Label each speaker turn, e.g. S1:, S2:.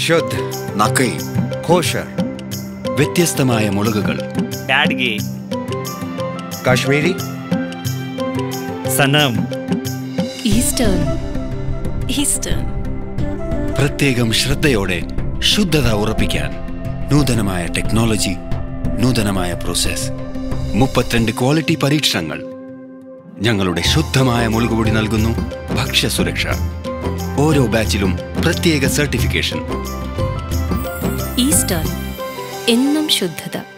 S1: ശുദ്ധ്
S2: നക്കൈ
S1: കോഷർ
S3: വ്യത്യസ്തമായ മുളകുകൾ
S4: ಬ್ಯಾಡ್ಗಿ
S1: കാശ്മീരി
S4: ಸನಮ್
S5: ഈസ്റ്റേൺ ഈസ്റ്റേൺ
S3: പ്രത്യേകം ശ്രദ്ധയോടെ ശുദ്ധത ഉറപ്പിക്കാൻ നൂതനമായ ടെക്നോളജി നൂതനമായ പ്രോസസ് മുപ്പത്തിരണ്ട് ക്വാളിറ്റി പരീക്ഷണങ്ങൾ ഞങ്ങളുടെ ശുദ്ധമായ മുളകുപൊടി നൽകുന്നു ഭക്ഷ്യസുരക്ഷ ഓരോ ബാച്ചിലും പ്രത്യേക സർട്ടിഫിക്കേഷൻ
S5: ഈസ്റ്റേൺ എന്നും ശുദ്ധത